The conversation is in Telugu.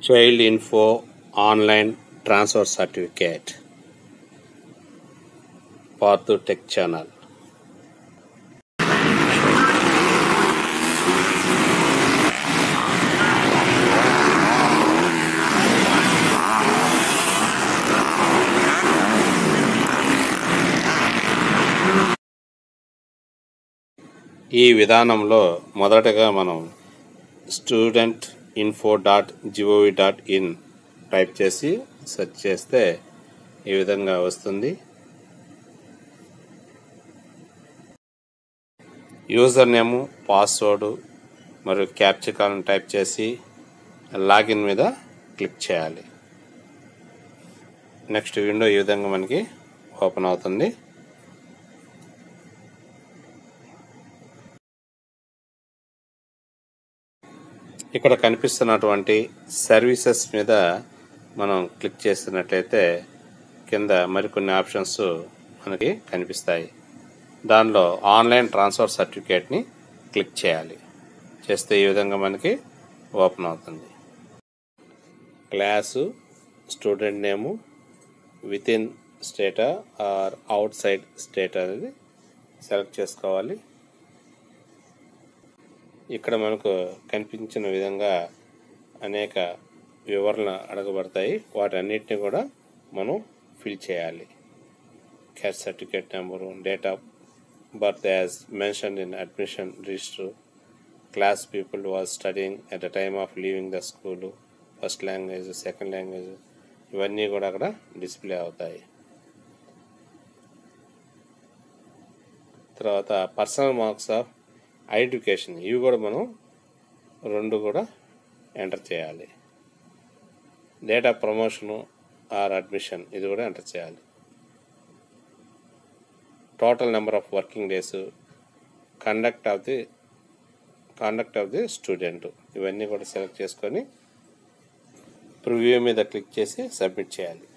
child info online transfer certificate పాతు టెక్ ఛానల్ ఈ విధానంలో మొదటగా మనం student info dot GOV dot in type చేసి సెర్చ్ చేస్తే ఈ విధంగా వస్తుంది యూజర్ నేము పాస్వర్డ్ మరియు క్యాప్చికాలను టైప్ చేసి లాగిన్ మీద క్లిక్ చేయాలి నెక్స్ట్ విండో ఈ విధంగా మనకి ఓపెన్ అవుతుంది ఇక్కడ కనిపిస్తున్నటువంటి సర్వీసెస్ మీద మనం క్లిక్ చేసినట్లయితే కింద మరికొన్ని ఆప్షన్స్ మనకి కనిపిస్తాయి దానిలో ఆన్లైన్ ట్రాన్స్ఫర్ సర్టిఫికేట్ని క్లిక్ చేయాలి చేస్తే ఈ విధంగా మనకి ఓపెన్ అవుతుంది class student name with in state or outside state అనేది సెలెక్ట్ చేసుకోవాలి ఇక్కడ మనకు కనిపించిన విధంగా అనేక వివరణ అడగబడతాయి వాటన్నిటిని కూడా మనం ఫిల్ చేయాలి caste certificate number date of birth as mention in admission register class pupil was studying at the time of leaving the school first language second language ఇవన్నీ కూడా అక్కడ డిస్ప్లే అవుతాయి తర్వాత పర్సనల్ మార్క్స్ ఆఫ్ ఐడెంటిఫికేషన్ ఇవి కూడా మనం రెండు కూడా ఎంటర్ చేయాలి date of promotion or admission ఇది కూడా ఎంటర్ చేయాలి total number of working days conduct of the conduct of the student ఇవన్నీ కూడా సెలెక్ట్ చేసుకొని ప్రివ్యూ మీద క్లిక్ చేసి సబ్మిట్ చేయాలి